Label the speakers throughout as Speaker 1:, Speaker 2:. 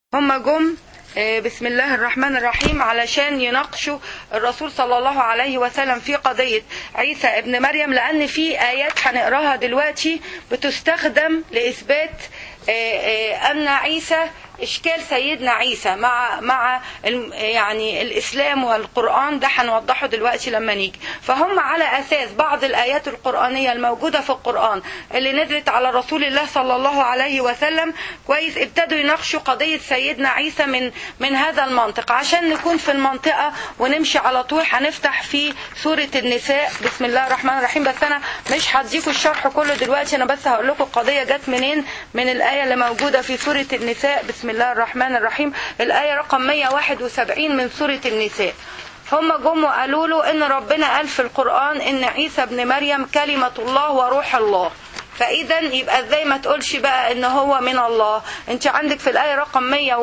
Speaker 1: هم جم آه، بسم الله الرحمن الرحيم علشان يناقشوا الرسول صلى الله عليه وسلم في قضية عيسى ابن مريم لأن في آيات هنقراها دلوقتي بتستخدم لإثبات آه، آه، أن عيسى إشكال سيدنا عيسى مع مع الم- يعني الإسلام والقرآن ده هنوضحه دلوقتي لما نيجي فهم على أساس بعض الآيات القرآنية الموجودة في القرآن اللي نزلت على رسول الله صلى الله عليه وسلم كويس ابتدوا يناقشوا قضية سيدنا عيسى من من هذا المنطق عشان نكون في المنطقة ونمشي على طول هنفتح في سورة النساء بسم الله الرحمن الرحيم بس أنا مش هديكوا الشرح كله دلوقتي أنا بس هقول لكم القضية جت منين من الآية اللي موجودة في سورة النساء بسم الله الرحمن الرحيم الآية رقم 171 من سورة النساء هم جم وقالوا له ان ربنا قال في القرآن ان عيسى ابن مريم كلمة الله وروح الله فاذا يبقى ازاي ما تقولش بقى ان هو من الله انت عندك في الآية رقم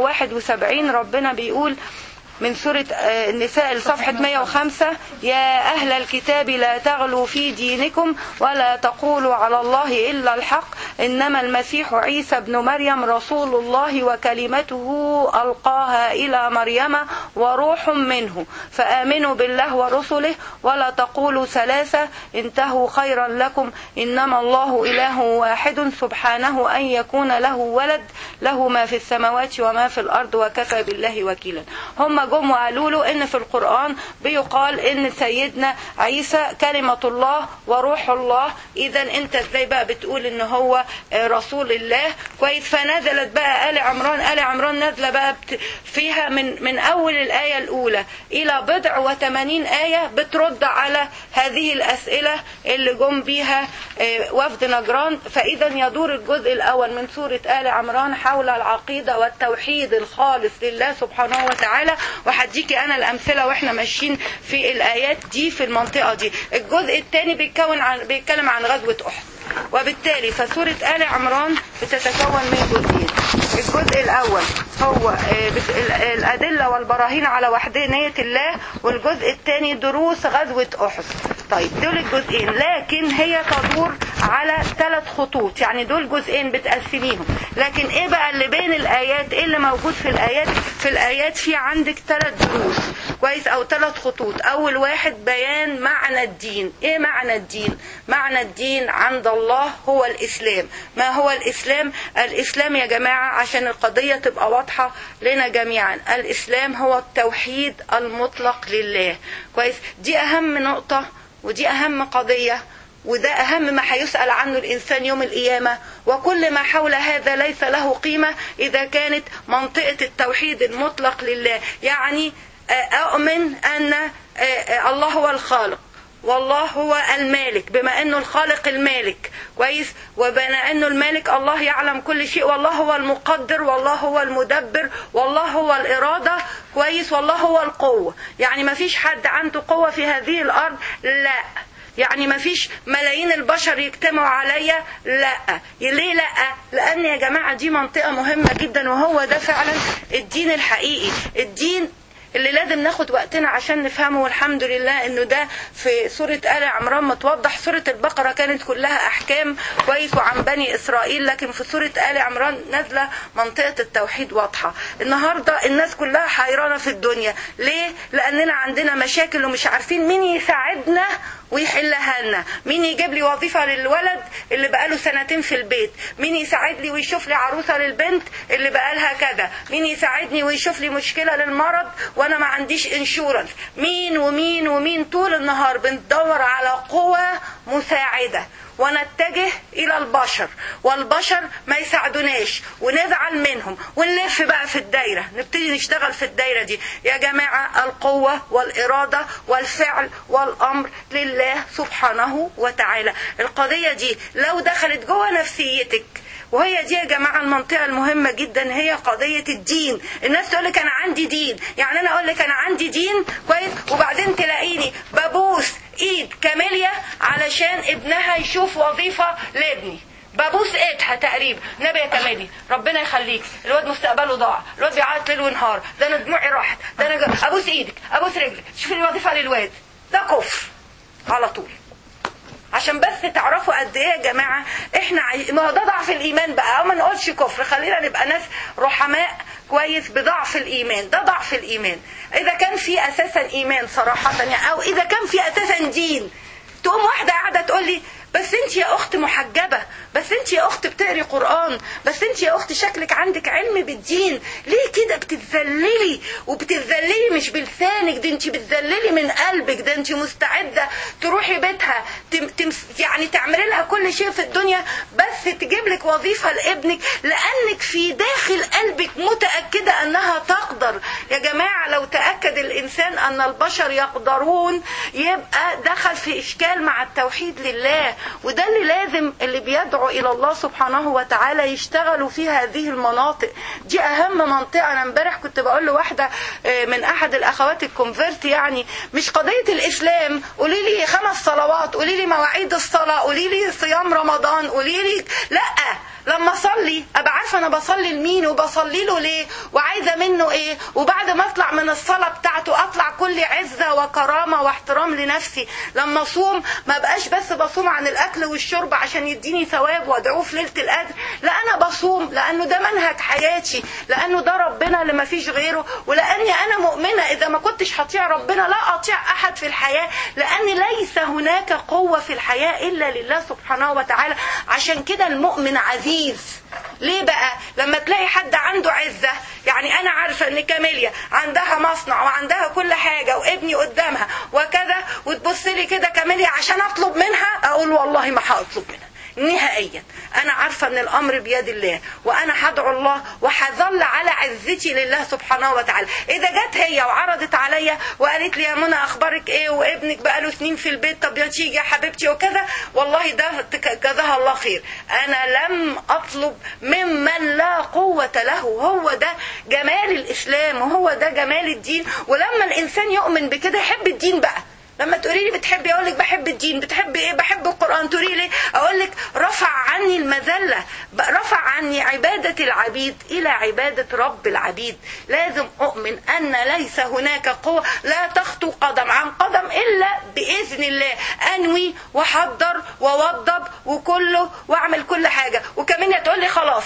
Speaker 1: 171 ربنا بيقول من سورة آه، النساء صفحة 105 يا أهل الكتاب لا تغلوا في دينكم ولا تقولوا على الله إلا الحق إنما المسيح عيسى ابن مريم رسول الله وكلمته ألقاها إلى مريم وروح منه فآمنوا بالله ورسله ولا تقولوا ثلاثة انتهوا خيرا لكم إنما الله إله واحد سبحانه أن يكون له ولد له ما في السماوات وما في الأرض وكفى بالله وكيلا هم جم وقالوا له إن في القرآن بيقال إن سيدنا عيسى كلمة الله وروح الله إذا أنت إزاي بقى بتقول إن هو آه، رسول الله كويس فنزلت بقى آل عمران آل عمران نازلة بقى بت- فيها من من أول الآية الأولى إلى بضع وثمانين آية بترد على هذه الأسئلة اللي جم بيها آه، وفد نجران فإذا يدور الجزء الأول من سورة آل عمران حول العقيدة والتوحيد الخالص لله سبحانه وتعالى وهديكي أنا الأمثلة وإحنا ماشيين في الآيات دي في المنطقة دي الجزء الثاني بيتكون عن بيتكلم عن غزوة أحد وبالتالي فسورة آل عمران بتتكون من جزئين الجزء الأول هو آه، بت- ال- الأدلة والبراهين على وحدانية الله والجزء الثاني دروس غزوة أحد طيب دول الجزئين لكن هي تدور على ثلاث خطوط يعني دول جزئين بتقسميهم لكن ايه بقى اللي بين الآيات ايه اللي موجود في الآيات في الآيات في عندك ثلاث دروس كويس او ثلاث خطوط اول واحد بيان معنى الدين ايه معنى الدين معنى الدين عند الله هو الاسلام ما هو الاسلام الاسلام يا جماعة عشان القضية تبقى واضحة لنا جميعا الاسلام هو التوحيد المطلق لله كويس دي اهم نقطة ودي اهم قضية وده أهم ما هيسأل عنه الإنسان يوم القيامة وكل ما حول هذا ليس له قيمة إذا كانت منطقة التوحيد المطلق لله يعني آه، أؤمن أن آه، آه، الله هو الخالق والله هو المالك بما انه الخالق المالك كويس وبما انه المالك الله يعلم كل شيء والله هو المقدر والله هو المدبر والله هو الاراده كويس والله هو القوه يعني ما فيش حد عنده قوه في هذه الارض لا يعني ما فيش ملايين البشر يجتمعوا عليا لا ليه لا لان يا جماعه دي منطقه مهمه جدا وهو ده فعلا الدين الحقيقي الدين اللي لازم ناخد وقتنا عشان نفهمه والحمد لله انه ده في سورة آل عمران متوضح سورة البقرة كانت كلها احكام كويس وعن بني اسرائيل لكن في سورة آل عمران نازلة منطقة التوحيد واضحة النهاردة الناس كلها حيرانة في الدنيا ليه؟ لاننا عندنا مشاكل ومش عارفين مين يساعدنا ويحلها لنا مين يجيب لي وظيفة للولد اللي بقاله سنتين في البيت مين يساعد لي ويشوف لي عروسة للبنت اللي بقالها كذا مين يساعدني ويشوف لي مشكلة للمرض وانا ما عنديش انشورنس مين ومين ومين طول النهار بندور على قوة مساعدة ونتجه الى البشر والبشر ما يساعدوناش ونزعل منهم ونلف بقى في الدايره نبتدي نشتغل في الدايره دي يا جماعه القوه والاراده والفعل والامر لله سبحانه وتعالى القضيه دي لو دخلت جوه نفسيتك وهي دي يا جماعة المنطقة المهمة جدا هي قضية الدين الناس تقول لك أنا عندي دين يعني أنا أقول لك أنا عندي دين كويس وبعدين تلاقيني ببوس إيد كاميليا علشان ابنها يشوف وظيفة لابني ببوس ايدها تقريبا نبي يا كمالي ربنا يخليك الواد مستقبله ضاع الواد بيعيط ليل ونهار ده انا دموعي راحت ده انا ج- ابوس ايدك ابوس رجلك شوفي لي وظيفه للواد ده كفر على طول عشان بس تعرفوا قد ايه يا جماعه احنا عاي... ما هو ده ضعف الايمان بقى او ما نقولش كفر خلينا نبقى ناس رحماء كويس بضعف الايمان ده ضعف الايمان اذا كان في اساسا ايمان صراحه يعني او اذا كان في اساسا دين تقوم واحده قاعده تقول لي بس انت يا اخت محجبه بس انت يا اخت بتقري قران بس انت يا اخت شكلك عندك علم بالدين ليه كده بتتذللي وبتتذللي مش بلسانك ده انت بتذللي من قلبك ده انت مستعده تروحي بيتها تم تم يعني تعملي لها كل شيء في الدنيا بس تجيب لك وظيفه لابنك لانك في داخل قلبك متاكده انها تقدر يا جماعه لو تاكد الانسان ان البشر يقدرون يبقى دخل في اشكال مع التوحيد لله وده اللي لازم اللي بيدعو الى الله سبحانه وتعالى يشتغلوا في هذه المناطق دي اهم منطقه انا امبارح كنت بقول لواحده من احد الاخوات الكونفرت يعني مش قضيه الاسلام قولي لي خمس صلوات قولي لي مواعيد الصلاه قولي لي صيام رمضان قولي لي لا لما اصلي ابقى عارفه انا بصلي لمين وبصلي له ليه وعايزه منه ايه وبعد ما اطلع من الصلاه بتاعته اطلع كل عزه وكرامه واحترام لنفسي لما اصوم ما بقاش بس بصوم عن الاكل والشرب عشان يديني ثواب وادعوه في ليله القدر لا انا بصوم لانه ده منهج حياتي لانه ده ربنا اللي ما فيش غيره ولاني انا مؤمنه اذا ما كنتش هطيع ربنا لا اطيع احد في الحياه لان ليس هناك قوه في الحياه الا لله سبحانه وتعالى عشان كده المؤمن عزيز عزيز ليه بقى لما تلاقي حد عنده عزة يعني انا عارفة ان كاميليا عندها مصنع وعندها كل حاجة وابني قدامها وكذا وتبص لي كده كاميليا عشان اطلب منها اقول والله ما هطلب منها نهائيا انا عارفة ان الامر بيد الله وانا هدعو الله وهظل على عزتي لله سبحانه وتعالى اذا جت هي وعرضت عليا وقالت لي يا منى اخبارك ايه وابنك بقاله سنين في البيت طب يا تيجي يا حبيبتي وكذا والله ده جزاها الله خير انا لم اطلب ممن لا قوة له هو ده جمال الاسلام وهو ده جمال الدين ولما الانسان يؤمن بكده يحب الدين بقى لما تقولي لي بتحبي اقول لك بحب الدين بتحبي ايه بحب القران تقولي لي اقول لك رفع عني المذله رفع عني عباده العبيد الى عباده رب العبيد لازم اؤمن ان ليس هناك قوه لا تخطو قدم عن قدم الا باذن الله انوي واحضر ووضب وكله واعمل كل حاجه وكمان تقول لي خلاص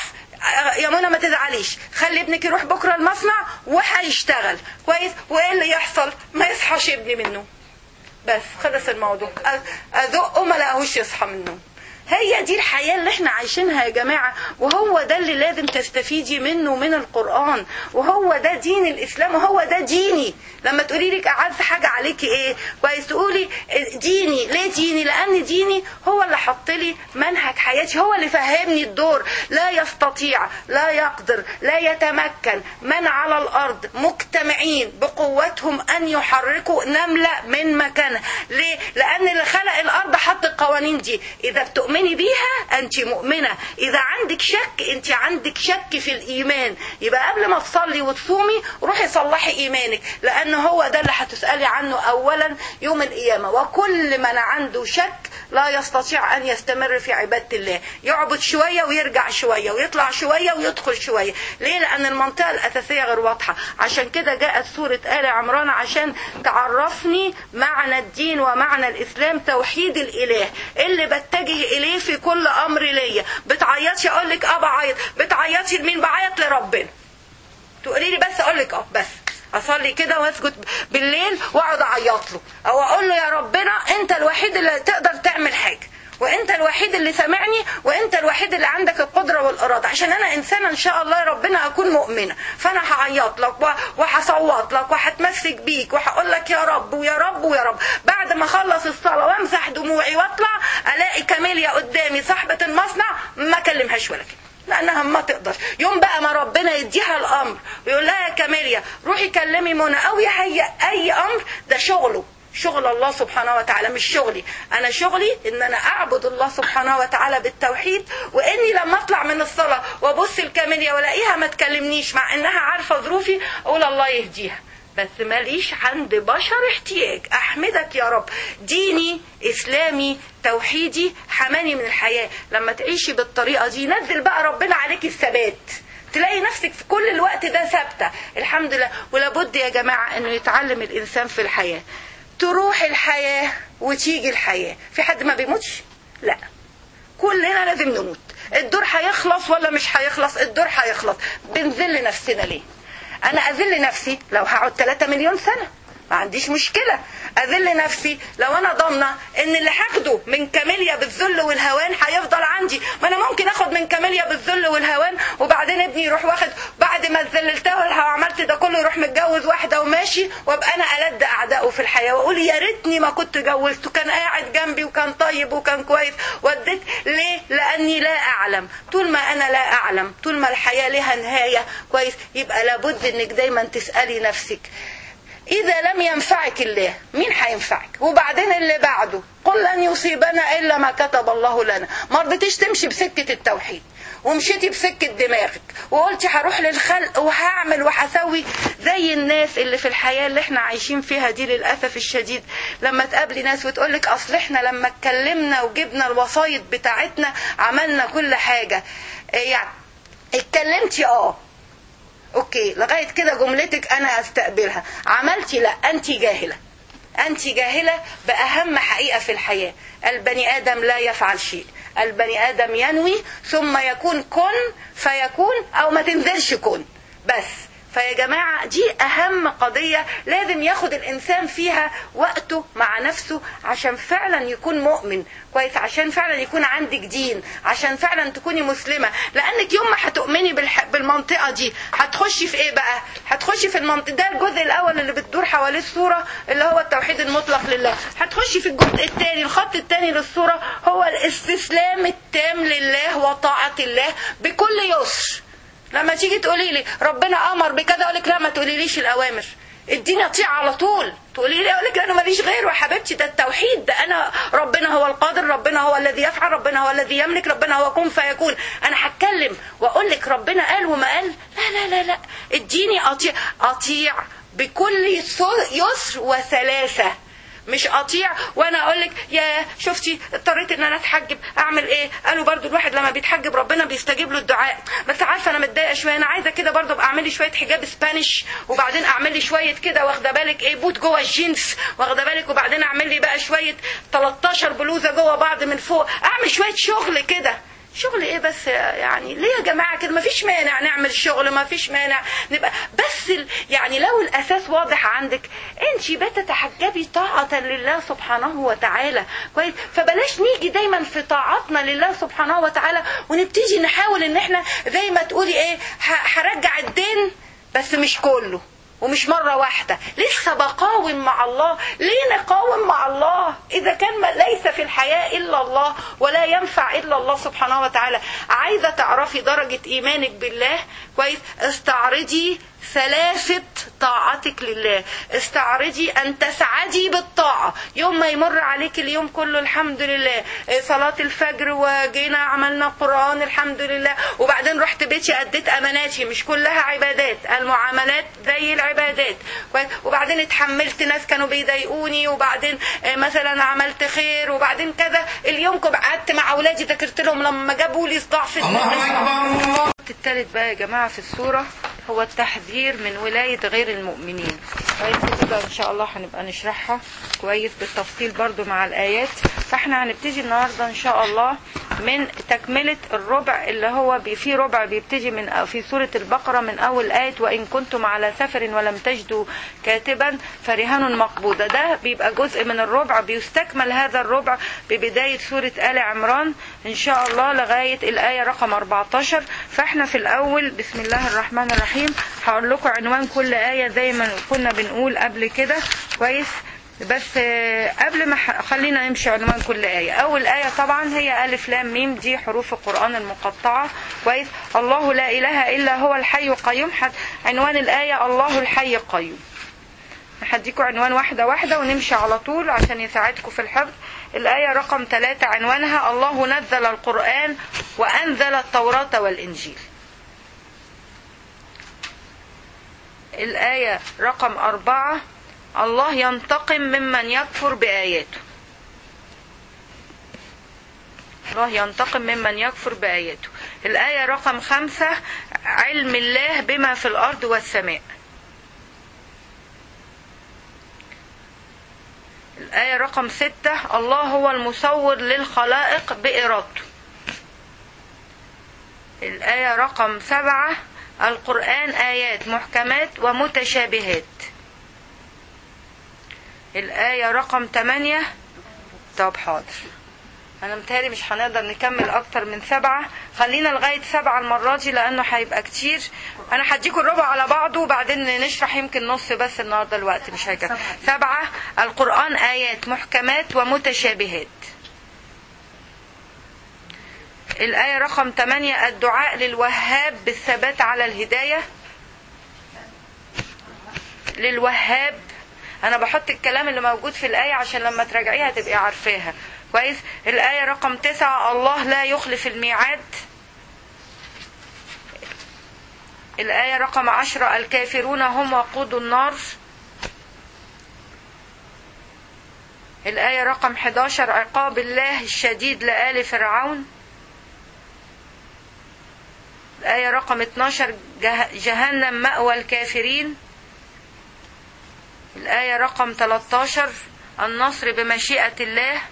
Speaker 1: يا منى ما تزعليش خلي ابنك يروح بكره المصنع وهيشتغل كويس وايه اللي يحصل ما يصحاش ابني منه بس خلص الموضوع ازقه ما لاقوش يصحى من النوم هي دي الحياة اللي احنا عايشينها يا جماعة وهو ده اللي لازم تستفيدي منه من القرآن وهو ده دين الإسلام وهو ده ديني لما تقولي لك أعز حاجة عليكي ايه كويس تقولي ديني ليه ديني لأن ديني هو اللي حط لي منهج حياتي هو اللي فهمني الدور لا يستطيع لا يقدر لا يتمكن من على الأرض مجتمعين بقوتهم أن يحركوا نملة من مكانها ليه لأن اللي خلق الأرض حط القوانين دي إذا بتؤمن تؤمني بيها انت مؤمنة اذا عندك شك انت عندك شك في الايمان يبقى قبل ما تصلي وتصومي روحي صلحي ايمانك لان هو ده اللي هتسألي عنه اولا يوم القيامة وكل من عنده شك لا يستطيع ان يستمر في عبادة الله يعبد شوية ويرجع شوية ويطلع شوية ويدخل شوية ليه لان المنطقة الاساسية غير واضحة عشان كده جاءت سورة آل عمران عشان تعرفني معنى الدين ومعنى الاسلام توحيد الاله اللي بتجه اليه في كل امر ليا بتعيطي اقول لك اه بعيط بتعيطي لمين بعيط لربنا تقولي لي بس اقول لك اه بس اصلي كده واسجد بالليل واقعد اعيط له او اقول له يا ربنا انت الوحيد اللي تقدر تعمل حاجه وانت الوحيد اللي سامعني وانت الوحيد اللي عندك القدرة والإرادة عشان انا انسانة ان شاء الله ربنا اكون مؤمنة فانا هعيط لك وهصوت لك وهتمسك بيك وهقول لك يا رب ويا رب ويا رب بعد ما اخلص الصلاة وامسح دموعي واطلع الاقي كاميليا قدامي صاحبة المصنع ما اكلمهاش ولا كلمة لانها ما تقدر يوم بقى ما ربنا يديها الامر ويقول لها يا كاميليا روحي كلمي منى او يهيئ اي امر ده شغله شغل الله سبحانه وتعالى مش شغلي انا شغلي ان انا اعبد الله سبحانه وتعالى بالتوحيد واني لما اطلع من الصلاه وابص الكاميليا والاقيها ما تكلمنيش مع انها عارفه ظروفي اقول الله يهديها بس ماليش عند بشر احتياج احمدك يا رب ديني اسلامي توحيدي حماني من الحياه لما تعيشي بالطريقه دي نزل بقى ربنا عليك الثبات تلاقي نفسك في كل الوقت ده ثابته الحمد لله ولابد يا جماعه انه يتعلم الانسان في الحياه تروح الحياه وتيجي الحياه في حد ما بيموتش لا كلنا لازم نموت الدور هيخلص ولا مش هيخلص الدور هيخلص بنذل نفسنا ليه انا اذل نفسي لو هقعد 3 مليون سنه ما عنديش مشكلة أذل نفسي لو أنا ضامنة إن اللي هاخده من كاميليا بالذل والهوان هيفضل عندي ما أنا ممكن آخد من كاميليا بالذل والهوان وبعدين ابني يروح واخد بعد ما ذللته وعملت ده كله يروح متجوز واحدة وماشي وابقى أنا ألد أعدائه في الحياة وأقول يا ريتني ما كنت جوزته كان قاعد جنبي وكان طيب وكان كويس وديت ليه؟ لأني لا أعلم طول ما أنا لا أعلم طول ما الحياة لها نهاية كويس يبقى لابد إنك دايما تسألي نفسك إذا لم ينفعك الله مين هينفعك وبعدين اللي بعده قل لن يصيبنا إلا ما كتب الله لنا ما رضيتيش تمشي بسكة التوحيد ومشيتي بسكة دماغك وقلتي هروح للخلق وهعمل وهسوي زي الناس اللي في الحياة اللي احنا عايشين فيها دي للأسف الشديد لما تقابلي ناس وتقولك أصل احنا لما اتكلمنا وجبنا الوسايط بتاعتنا عملنا كل حاجة يعني اتكلمتي اه اوكي لغايه كده جملتك انا استقبلها عملتي لا انت جاهله انت جاهله باهم حقيقه في الحياه البني ادم لا يفعل شيء البني ادم ينوي ثم يكون كن فيكون او ما تنزلش كن بس فيا جماعة دي أهم قضية لازم ياخد الإنسان فيها وقته مع نفسه عشان فعلا يكون مؤمن كويس عشان فعلا يكون عندك دين عشان فعلا تكوني مسلمة لأنك يوم ما هتؤمني بالح... بالمنطقة دي هتخشي في إيه بقى هتخشي في المنطقة ده الجزء الأول اللي بتدور حواليه الصورة اللي هو التوحيد المطلق لله هتخشي في الجزء الثاني الخط الثاني للصورة هو الاستسلام التام لله وطاعة الله بكل يسر لما تيجي تقولي لي ربنا امر بكذا اقول لك لا ما تقوليليش الاوامر اديني اطيع على طول تقولي لي اقول لك انا ماليش غيره يا حبيبتي ده التوحيد ده انا ربنا هو القادر ربنا هو الذي يفعل ربنا هو الذي يملك ربنا هو كن فيكون انا هتكلم واقول لك ربنا قال وما قال لا لا لا لا اديني اطيع اطيع بكل يسر وسلاسه مش اطيع وانا اقول لك يا شفتي اضطريت ان انا اتحجب اعمل ايه قالوا برضو الواحد لما بيتحجب ربنا بيستجيب له الدعاء بس عارفه انا متضايقه شويه انا عايزه كده برضو ابقى اعمل لي شويه حجاب اسبانيش وبعدين اعمل لي شويه كده واخده بالك ايه بوت جوه الجينز واخده بالك وبعدين اعمل لي بقى شويه 13 بلوزه جوه بعض من فوق اعمل شويه شغل كده شغل ايه بس يعني ليه يا جماعه كده ما فيش مانع نعمل شغل ما فيش مانع نبقى بس يعني لو الاساس واضح عندك انت بتتحجبي طاعه لله سبحانه وتعالى كويس فبلاش نيجي دايما في طاعتنا لله سبحانه وتعالى ونبتدي نحاول ان احنا زي ما تقولي ايه هرجع الدين بس مش كله ومش مرة واحدة لسه بقاوم مع الله ليه نقاوم مع الله إذا كان ليس في الحياة إلا الله ولا ينفع إلا الله سبحانه وتعالى عايزة تعرفي درجة إيمانك بالله كويس استعرضي ثلاثة طاعتك لله استعرضي أن تسعدي بالطاعة يوم ما يمر عليك اليوم كله الحمد لله صلاة الفجر وجينا عملنا قرآن الحمد لله وبعدين رحت بيتي أديت أماناتي مش كلها عبادات المعاملات زي العبادات وبعدين اتحملت ناس كانوا بيضايقوني وبعدين مثلا عملت خير وبعدين كذا اليوم قعدت مع أولادي ذاكرت لهم لما جابوا لي صداع في الله الثالث بقى يا جماعة في السورة هو التحذير من ولاية غير المؤمنين كويس كده ان شاء الله هنبقى نشرحها كويس بالتفصيل برضو مع الآيات فاحنا هنبتدي النهاردة ان شاء الله من تكملة الربع اللي هو في ربع بيبتدي من في سورة البقرة من أول آية وإن كنتم على سفر ولم تجدوا كاتبا فرهان مقبوضة ده بيبقى جزء من الربع بيستكمل هذا الربع ببداية سورة آل عمران إن شاء الله لغاية الآية رقم 14 فاحنا في الأول بسم الله الرحمن الرحيم هقول لكم عنوان كل آية زي ما كنا بنقول قبل كده كويس بس قبل ما خلينا نمشي عنوان كل آية أول آية طبعا هي ألف لام ميم دي حروف القرآن المقطعة كويس الله لا إله إلا هو الحي القيوم عنوان الآية الله الحي القيوم هديكم عنوان واحدة واحدة ونمشي على طول عشان يساعدكم في الحفظ الآية رقم ثلاثة عنوانها الله نزل القرآن وأنزل التوراة والإنجيل الآية رقم أربعة الله ينتقم ممن يكفر بآياته الله ينتقم ممن يكفر بآياته الآية رقم خمسة علم الله بما في الأرض والسماء الآية رقم ستة الله هو المصور للخلائق بإرادته الآية رقم سبعة القرآن آيات محكمات ومتشابهات الآية رقم تمانية طب حاضر أنا متهيألي مش هنقدر نكمل أكتر من سبعة خلينا لغاية سبعة المرة دي لأنه هيبقى كتير أنا هديكوا الربع على بعضه وبعدين نشرح يمكن نص بس النهاردة الوقت مش هيكفي سبعة القرآن آيات محكمات ومتشابهات الآية رقم 8 الدعاء للوهاب بالثبات على الهداية للوهاب أنا بحط الكلام اللي موجود في الآية عشان لما تراجعيها تبقي عارفاها كويس الآية رقم 9 الله لا يخلف الميعاد الآية رقم 10 الكافرون هم وقود النار الآية رقم 11 عقاب الله الشديد لآل فرعون الآية رقم 12 جهنم مأوى الكافرين الآية رقم 13 النصر بمشيئة الله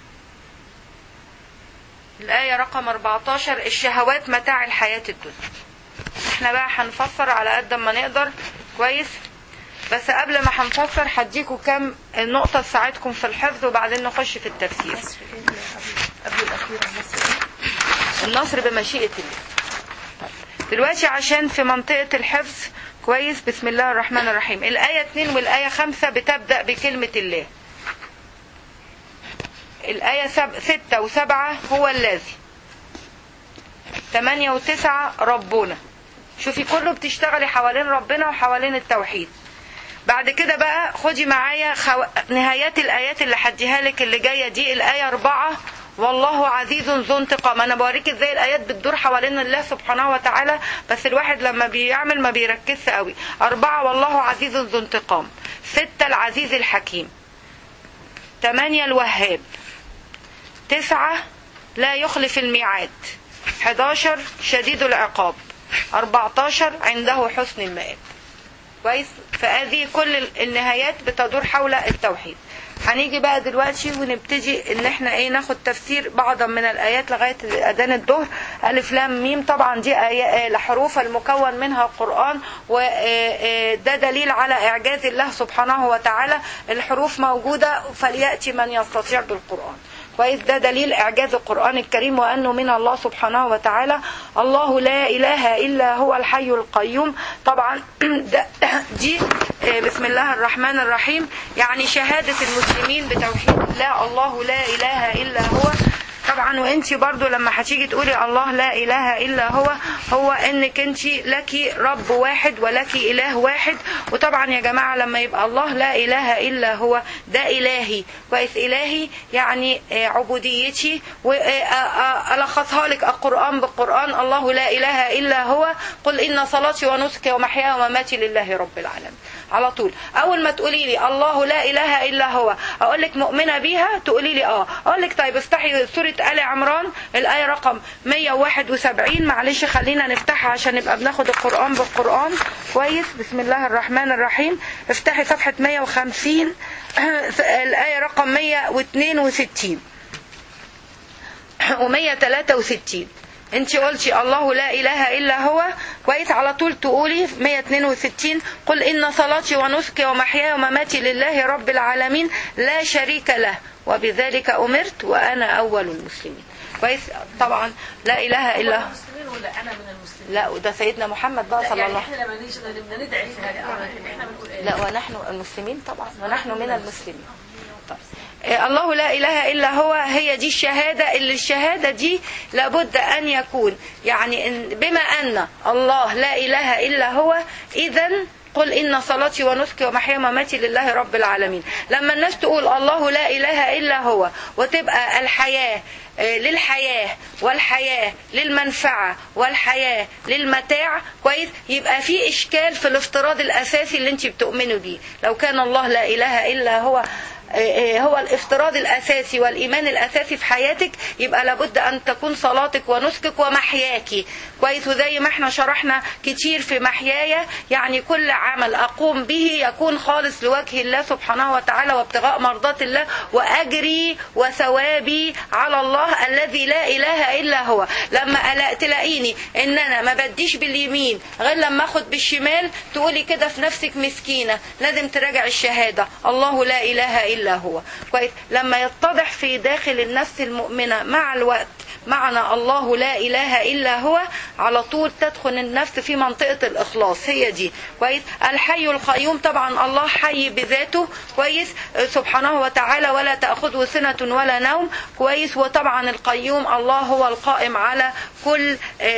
Speaker 1: الآية رقم 14 الشهوات متاع الحياة الدنيا احنا بقى هنفسر على قد ما نقدر كويس بس قبل ما هنفسر هديكوا كام نقطة تساعدكم في الحفظ وبعدين نخش في التفسير
Speaker 2: قبل الأخير النصر
Speaker 1: النصر بمشيئة الله دلوقتي عشان في منطقة الحفظ كويس بسم الله الرحمن الرحيم الآية 2 والآية 5 بتبدأ بكلمة الله الآية 6 و7 هو الذي 8 و9 ربنا شوفي كله بتشتغلي حوالين ربنا وحوالين التوحيد بعد كده بقى خدي معايا خو... نهايات الآيات اللي هديها لك اللي جاية دي الآية 4 والله عزيز ذو انتقام انا بوريك ازاي الايات بتدور حوالين الله سبحانه وتعالى بس الواحد لما بيعمل ما بيركزش قوي أربعة والله عزيز ذو انتقام ستة العزيز الحكيم ثمانية الوهاب تسعة لا يخلف الميعاد 11 شديد العقاب 14 عنده حسن المآب كويس فهذه كل النهايات بتدور حول التوحيد هنيجي بقى دلوقتي ونبتدي ان احنا ايه ناخد تفسير بعضا من الايات لغايه اذان الظهر الف لام ميم طبعا دي آية الحروف المكون منها القران وده دليل على اعجاز الله سبحانه وتعالى الحروف موجوده فلياتي من يستطيع بالقران كويس ده دليل اعجاز القران الكريم وانه من الله سبحانه وتعالى الله لا اله الا هو الحي القيوم طبعا دي بسم الله الرحمن الرحيم يعني شهاده المسلمين بتوحيد الله الله لا اله الا هو طبعا وانت برضو لما هتيجي تقولي الله لا اله الا هو هو انك انت لك رب واحد ولك اله واحد وطبعا يا جماعه لما يبقى الله لا اله الا هو ده الهي كويس الهي يعني عبوديتي والخصها لك القران بالقران الله لا اله الا هو قل ان صلاتي ونسكي ومحياي ومماتي لله رب العالمين على طول اول ما تقولي لي الله لا اله الا هو اقول لك مؤمنه بيها تقولي لي اه اقول لك طيب افتحي سوره ال عمران الايه رقم 171 معلش خلينا نفتحها عشان نبقى بناخد القران بالقران كويس بسم الله الرحمن الرحيم افتحي صفحه 150 الايه رقم 162 و163 انت قلتي الله لا اله الا هو كويس على طول تقولي 162 قل ان صلاتي ونسكي ومحياي ومماتي لله رب العالمين لا شريك له وبذلك امرت وانا اول المسلمين كويس طبعا لا اله الا هو
Speaker 2: المسلمين ولا انا من المسلمين
Speaker 1: لا وده سيدنا محمد بقى
Speaker 2: لا
Speaker 1: صلى
Speaker 2: يعني
Speaker 1: الله
Speaker 2: احنا لما نيجي لما ندعي في هذه الاماكن احنا بنقول ايه
Speaker 1: لا ونحن المسلمين طبعا ونحن من المسلمين طيب. آه، الله لا إله إلا هو هي دي الشهادة اللي الشهادة دي لابد أن يكون يعني إن- بما أن الله لا إله إلا هو إذا قل إن صلاتي ونسكي ومحياي ومماتي لله رب العالمين لما الناس تقول الله لا إله إلا هو وتبقى الحياة آه، للحياة والحياة للمنفعة والحياة للمتاع كويس يبقى في إشكال في الافتراض الأساسي اللي انت بتؤمنوا بيه لو كان الله لا إله إلا هو هو الافتراض الأساسي والإيمان الأساسي في حياتك يبقى لابد أن تكون صلاتك ونسكك ومحياك كويس وزي ما احنا شرحنا كتير في محياي يعني كل عمل اقوم به يكون خالص لوجه الله سبحانه وتعالى وابتغاء مرضات الله واجري وثوابي على الله الذي لا اله الا هو لما ألا تلاقيني ان انا ما بديش باليمين غير لما اخد بالشمال تقولي كده في نفسك مسكينه لازم تراجع الشهاده الله لا اله الا هو كويس لما يتضح في داخل النفس المؤمنه مع الوقت معنى الله لا إله إلا هو على طول تدخل النفس في منطقة الإخلاص هي دي كويس الحي القيوم طبعا الله حي بذاته كويس سبحانه وتعالى ولا تأخذه سنة ولا نوم كويس وطبعا القيوم الله هو القائم على كل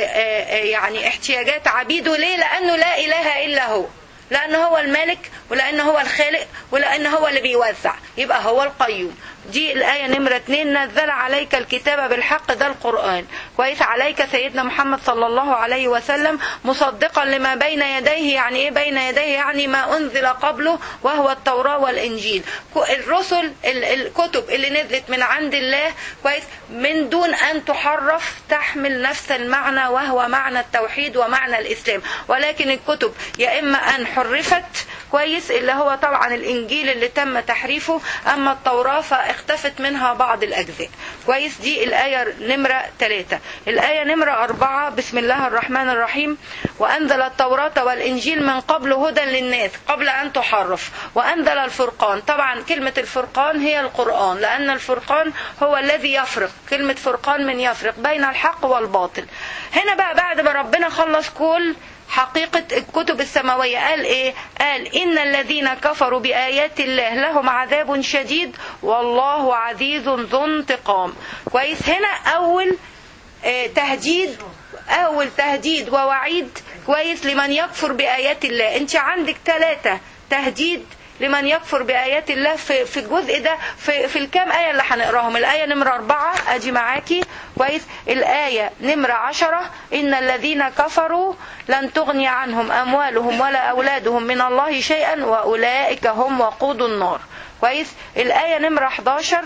Speaker 1: يعني احتياجات عبيده ليه لأنه لا إله إلا هو لأنه هو الملك ولأنه هو الخالق ولأنه هو اللي بيوزع يبقى هو القيوم دي الآية نمرة اتنين نزل عليك الكتاب بالحق ده القرآن كويس عليك سيدنا محمد صلى الله عليه وسلم مصدقا لما بين يديه يعني ايه بين يديه يعني ما أنزل قبله وهو التوراة والإنجيل الرسل الكتب اللي نزلت من عند الله كويس من دون أن تحرف تحمل نفس المعنى وهو معنى التوحيد ومعنى الإسلام ولكن الكتب يا إما أن حرفت كويس اللي هو طبعا الإنجيل اللي تم تحريفه أما التوراة فاختفت منها بعض الأجزاء كويس دي الآية نمرة ثلاثة الآية نمرة أربعة بسم الله الرحمن الرحيم وأنزل التوراة والإنجيل من قبل هدى للناس قبل أن تحرف وأنزل الفرقان طبعا كلمة الفرقان هي القرآن لأن الفرقان هو الذي يفرق كلمة فرقان من يفرق بين الحق والباطل هنا بقى بعد ما ربنا خلص كل حقيقة الكتب السماوية قال ايه قال ان الذين كفروا بآيات الله لهم عذاب شديد والله عزيز ذو انتقام كويس هنا اول اه تهديد اول تهديد ووعيد كويس لمن يكفر بآيات الله انت عندك ثلاثة تهديد لمن يكفر بآيات الله في, في الجزء ده في, في الكام آية اللي هنقراهم الآية نمرة أربعة أدي معاكي كويس الآية نمرة عشرة إن الذين كفروا لن تغني عنهم أموالهم ولا أولادهم من الله شيئا وأولئك هم وقود النار كويس الآية نمرة 11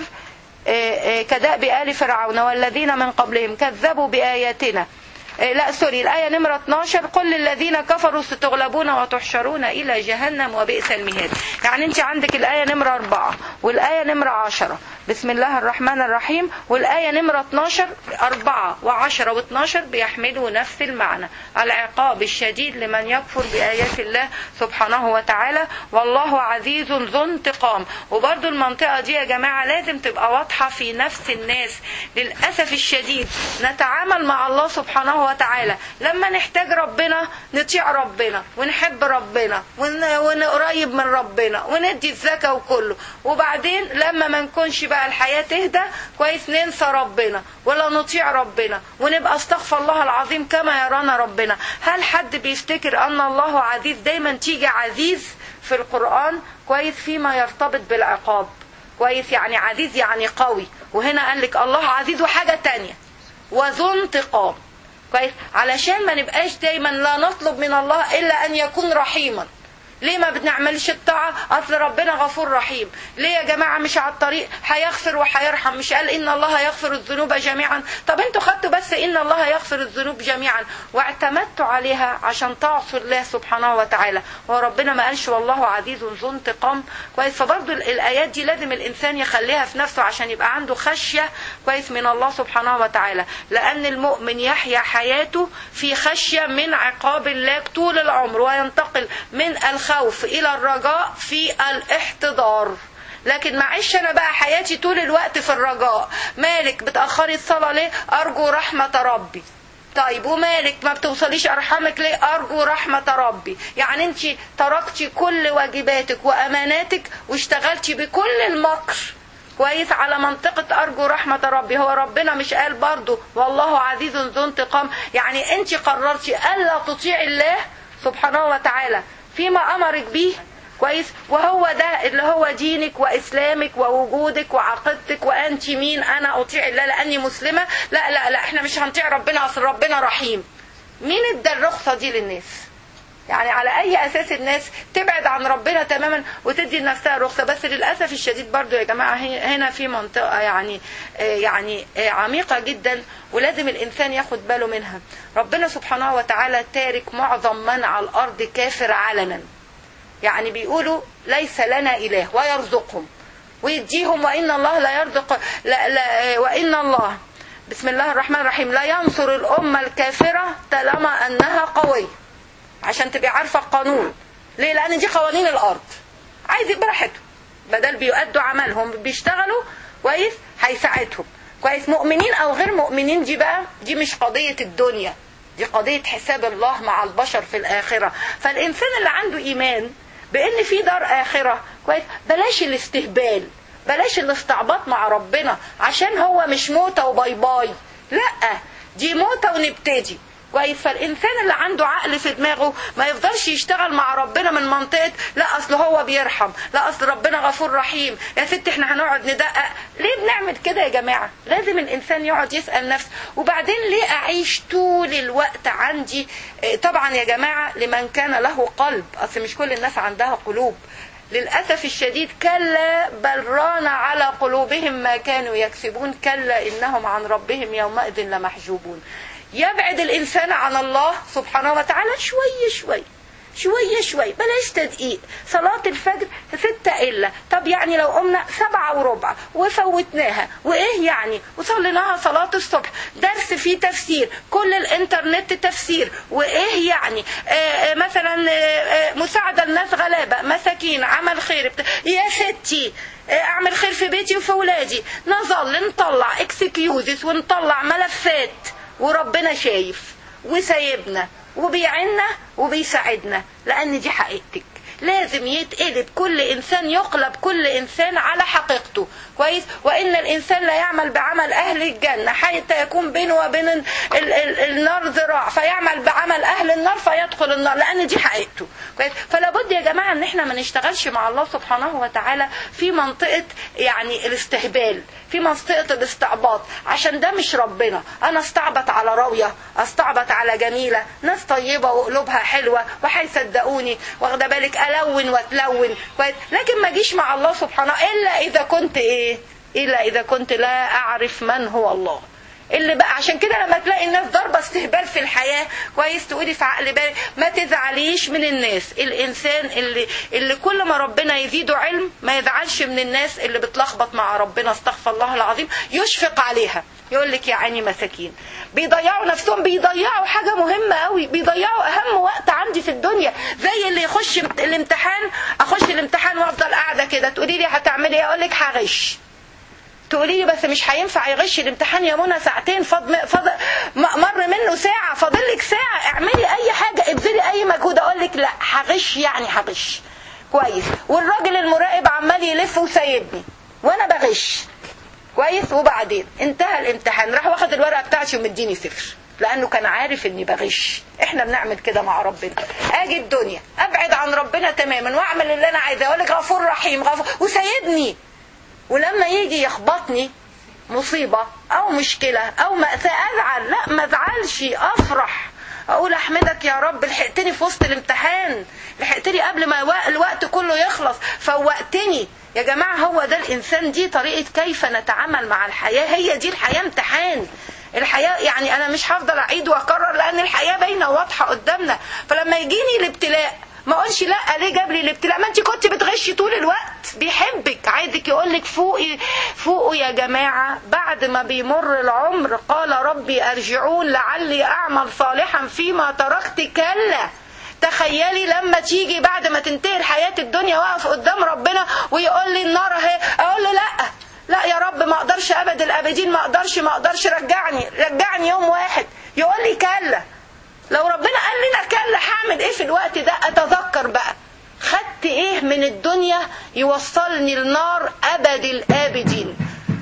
Speaker 1: كدأب آل فرعون والذين من قبلهم كذبوا بآياتنا لا سوري الآية نمرة 12 قل للذين كفروا ستغلبون وتحشرون إلى جهنم وبئس المهاد يعني أنت عندك الآية نمرة 4 والآية نمرة 10 بسم الله الرحمن الرحيم والآية نمرة 12 4 و10 و12 بيحملوا نفس المعنى العقاب الشديد لمن يكفر بآيات الله سبحانه وتعالى والله عزيز ذو انتقام وبرضو المنطقة دي يا جماعة لازم تبقى واضحة في نفس الناس للأسف الشديد نتعامل مع الله سبحانه وتعالى لما نحتاج ربنا نطيع ربنا ونحب ربنا ونقريب من ربنا وندي الزكاة وكله وبعدين لما ما نكونش بقى الحياة تهدى كويس ننسى ربنا ولا نطيع ربنا ونبقى استغفر الله العظيم كما يرانا ربنا هل حد بيفتكر أن الله عزيز دايما تيجي عزيز في القرآن كويس فيما يرتبط بالعقاب كويس يعني عزيز يعني قوي وهنا قال لك الله عزيز وحاجة تانية وذو انتقام كويس علشان ما نبقاش دايما لا نطلب من الله الا ان يكون رحيما ليه ما بنعملش الطاعة أصل ربنا غفور رحيم ليه يا جماعة مش على الطريق هيغفر وهيرحم مش قال إن الله يغفر الذنوب جميعا طب انتوا خدتوا بس إن الله يغفر الذنوب جميعا واعتمدتوا عليها عشان تعصوا الله سبحانه وتعالى وربنا ما قالش والله عزيز ذو انتقام كويس فبرضه الآيات دي لازم الإنسان يخليها في نفسه عشان يبقى عنده خشية كويس من الله سبحانه وتعالى لأن المؤمن يحيا حياته في خشية من عقاب الله طول العمر وينتقل من الخوف إلى الرجاء في الاحتضار لكن معيش انا بقى حياتي طول الوقت في الرجاء مالك بتأخري الصلاة ليه ارجو رحمة ربي طيب ومالك ما بتوصليش ارحمك ليه ارجو رحمة ربي يعني انت تركتي كل واجباتك واماناتك واشتغلتي بكل المكر كويس على منطقة أرجو رحمة ربي هو ربنا مش قال برضو والله عزيز ذو انتقام يعني أنت قررتي ألا تطيعي الله سبحانه وتعالى فيما أمرك به كويس وهو ده اللي هو دينك واسلامك ووجودك وعقيدتك وانت مين انا اطيع الله لاني مسلمه لا لا لا احنا مش هنطيع ربنا اصل ربنا رحيم مين ادى الرخصه دي للناس يعني على اي اساس الناس تبعد عن ربنا تماما وتدي لنفسها رخصه بس للاسف الشديد برضو يا جماعه هنا في منطقه يعني يعني عميقه جدا ولازم الانسان ياخد باله منها ربنا سبحانه وتعالى تارك معظم من على الارض كافر علنا يعني بيقولوا ليس لنا اله ويرزقهم ويديهم وان الله لا يرزق لا لا وان الله بسم الله الرحمن الرحيم لا ينصر الامه الكافره طالما انها قويه عشان تبقي عارفه القانون ليه لان دي قوانين الارض عايز يبقى براحته بدل بيؤدوا عملهم بيشتغلوا كويس هيساعدهم كويس مؤمنين او غير مؤمنين دي بقى دي مش قضيه الدنيا دي قضيه حساب الله مع البشر في الاخره فالانسان اللي عنده ايمان بان في دار اخره كويس بلاش الاستهبال بلاش الاستعباط مع ربنا عشان هو مش موته وباي باي لا دي موته ونبتدي كويس فالانسان اللي عنده عقل في دماغه ما يفضلش يشتغل مع ربنا من منطقه لا اصل هو بيرحم لا اصل ربنا غفور رحيم يا ست احنا هنقعد ندقق ليه بنعمل كده يا جماعه لازم الانسان يقعد يسال نفسه وبعدين ليه اعيش طول الوقت عندي اه، طبعا يا جماعه لمن كان له قلب اصل مش كل الناس عندها قلوب للأسف الشديد كلا بل ران على قلوبهم ما كانوا يكسبون كلا إنهم عن ربهم يومئذ لمحجوبون يبعد الإنسان عن الله سبحانه وتعالى شوية شوية شوية شوية بلاش تدقيق صلاة الفجر ستة إلا طب يعني لو قمنا سبعة وربع وفوتناها وإيه يعني وصليناها صلاة الصبح درس فيه تفسير كل الإنترنت تفسير وإيه يعني آه آه مثلا آه آه مساعدة لناس غلابة مساكين عمل خير بت... يا ستي آه، اعمل خير في بيتي وفي ولادي نظل نطلع اكسكيوزز ونطلع ملفات وربنا شايف وسايبنا وبيعنا وبيساعدنا لان دي حقيقتك لازم يتقلب كل انسان يقلب كل انسان على حقيقته كويس وان الانسان لا يعمل بعمل اهل الجنه حتى يكون بينه وبين ال ال ال النار ذراع فيعمل بعمل اهل النار فيدخل النار لان دي حقيقته كويس فلا بد يا جماعه ان احنا ما نشتغلش مع الله سبحانه وتعالى في منطقه يعني الاستهبال في منطقه الاستعباط عشان ده مش ربنا انا استعبط على راويه استعبط على جميله ناس طيبه وقلوبها حلوه وهيصدقوني واخده بالك الون واتلون كويس لكن ما اجيش مع الله سبحانه الا اذا كنت ايه الا اذا كنت لا اعرف من هو الله اللي بقى عشان كده لما تلاقي الناس ضاربه استهبال في الحياه كويس تقولي في عقل بالك ما تزعليش من الناس الانسان اللي اللي كل ما ربنا يزيده علم ما يزعلش من الناس اللي بتلخبط مع ربنا استغفر الله العظيم يشفق عليها يقول لك يا عيني مساكين بيضيعوا نفسهم بيضيعوا حاجه مهمه قوي بيضيعوا اهم وقت عندي في الدنيا زي اللي يخش الامتحان اخش الامتحان وافضل قاعده كده تقولي لي هتعملي ايه اقول لك هغش تقولي لي بس مش هينفع يغش الامتحان يا منى ساعتين فض... فض... مر منه ساعه فاضل لك ساعه اعملي اي حاجه ابذلي اي مجهود اقول لك لا هغش يعني هغش كويس والراجل المراقب عمال يلف وسايبني وانا بغش كويس وبعدين انتهى الامتحان راح واخد الورقه بتاعتي ومديني صفر لانه كان عارف اني بغش احنا بنعمل كده مع ربنا اجي الدنيا ابعد عن ربنا تماما واعمل اللي انا عايزاه اقول لك غفور رحيم غفور وسايبني ولما يجي يخبطني مصيبة أو مشكلة أو مأساة أزعل لا ما أزعلش أفرح أقول أحمدك يا رب لحقتني في وسط الامتحان لحقتني قبل ما الوقت كله يخلص فوقتني يا جماعة هو ده الإنسان دي طريقة كيف نتعامل مع الحياة هي دي الحياة امتحان الحياة يعني أنا مش هفضل أعيد وأكرر لأن الحياة باينة واضحة قدامنا فلما يجيني الابتلاء ما اقولش لا ليه جاب لي الابتلاء ما انت كنت بتغشي طول الوقت بيحبك عايزك يقول لك فوقي فوقوا يا جماعه بعد ما بيمر العمر قال ربي ارجعون لعلي اعمل صالحا فيما تركت كلا تخيلي لما تيجي بعد ما تنتهي الحياه الدنيا واقف قدام ربنا ويقول لي النار اهي اقول له لا لا يا رب ما اقدرش ابد الابدين ما اقدرش ما اقدرش رجعني رجعني يوم واحد يقول لي كلا لو ربنا قال لنا كلا هعمل ايه في الوقت ده اتذكر بقى خدت ايه من الدنيا يوصلني النار ابد الابدين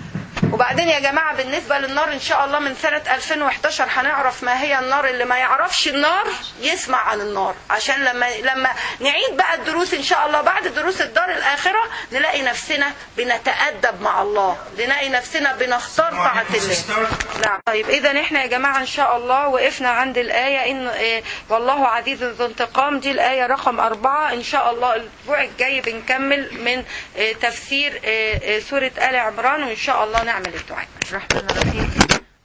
Speaker 1: وبعدين يا جماعة بالنسبة للنار إن شاء الله من سنة 2011 هنعرف ما هي النار اللي ما يعرفش النار يسمع عن النار عشان لما لما نعيد بقى الدروس إن شاء الله بعد دروس الدار الآخرة نلاقي نفسنا بنتأدب مع الله نلاقي نفسنا بنختار طاعة الله نعم طيب إذا إحنا يا جماعة إن شاء الله وقفنا عند الآية إن إيه والله عزيز ذو انتقام دي الآية رقم أربعة إن شاء الله الأسبوع الجاي بنكمل من إيه تفسير إيه سورة آل عمران وإن شاء الله نعمل الدعاء الرحمن الرحيم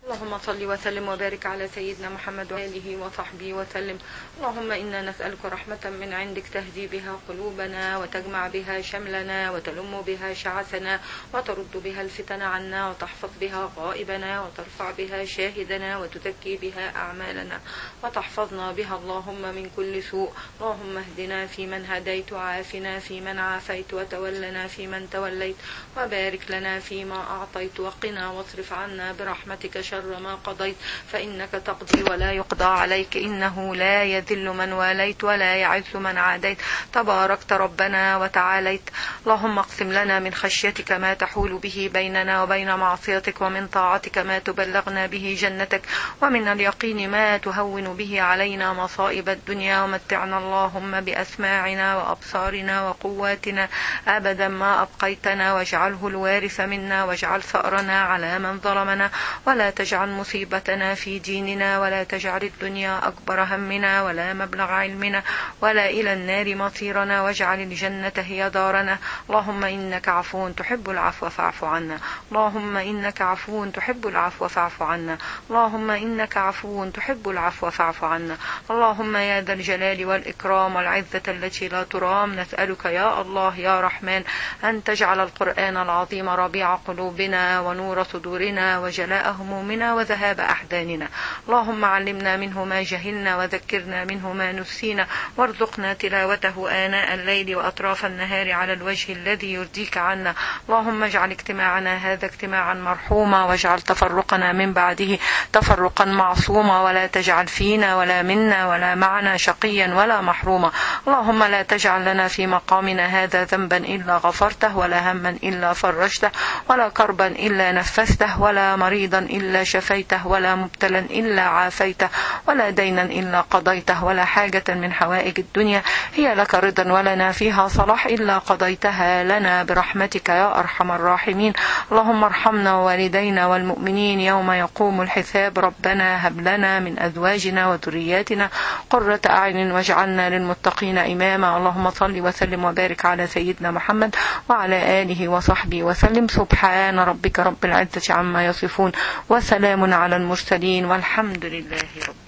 Speaker 1: اللهم صل وسلم وبارك على سيدنا محمد وآله وصحبه وسلم اللهم إنا نسألك رحمة من عندك تهدي بها قلوبنا وتجمع بها شملنا وتلم بها شعثنا وترد بها الفتن عنا وتحفظ بها غائبنا وترفع بها شاهدنا وتزكي بها أعمالنا وتحفظنا بها اللهم من كل سوء اللهم اهدنا فيمن هديت وعافنا فيمن عافيت وتولنا فيمن توليت وبارك لنا فيما أعطيت وقنا واصرف عنا برحمتك شر ما قضيت فإنك تقضي ولا يقضى عليك إنه لا يذل من واليت ولا يعز من عاديت تباركت ربنا وتعاليت اللهم اقسم لنا من خشيتك ما تحول به بيننا وبين معصيتك ومن طاعتك ما تبلغنا به جنتك ومن اليقين ما تهون به علينا مصائب الدنيا ومتعنا اللهم بأسماعنا وأبصارنا وقواتنا أبدا ما أبقيتنا واجعله الوارث منا واجعل ثأرنا على من ظلمنا ولا تجعل مصيبتنا في ديننا ولا تجعل الدنيا أكبر همنا ولا مبلغ علمنا ولا إلى النار مصيرنا واجعل الجنة هي دارنا اللهم إنك عفو تحب العفو فاعف عنا اللهم إنك عفو تحب العفو فاعف عنا اللهم إنك عفو تحب العفو فاعف عنا اللهم يا ذا الجلال والإكرام والعزة التي لا ترام نسألك يا الله يا رحمن أن تجعل القرآن العظيم ربيع قلوبنا ونور صدورنا وجلاء همومنا وذهاب أحزاننا اللهم علمنا منه ما جهلنا وذكرنا منه ما نسينا وارزقنا تلاوته آناء الليل وأطراف النهار على الوجه الذي يرضيك عنا اللهم اجعل اجتماعنا هذا اجتماعا مرحوما واجعل تفرقنا من بعده تفرقا معصوما ولا تجعل فينا ولا منا ولا معنا شقيا ولا محروما اللهم لا تجعل لنا في مقامنا هذا ذنبا إلا غفرته ولا هما إلا فرجته ولا كربا إلا نفسته ولا مريضا إلا شفيته ولا مبتلا إلا عافيته ولا دينا إلا قضيته ولا حاجة من حوائج الدنيا هي لك رضا ولنا فيها صلاح إلا قضيتها لنا برحمتك يا أرحم الراحمين اللهم ارحمنا ووالدينا والمؤمنين يوم يقوم الحساب ربنا هب لنا من أزواجنا وذرياتنا قرة أعين واجعلنا للمتقين إماما اللهم صل وسلم وبارك على سيدنا محمد وعلى آله وصحبه وسلم سبحان ربك رب العزة عما يصفون وسلام على المرسلين والحمد لله رب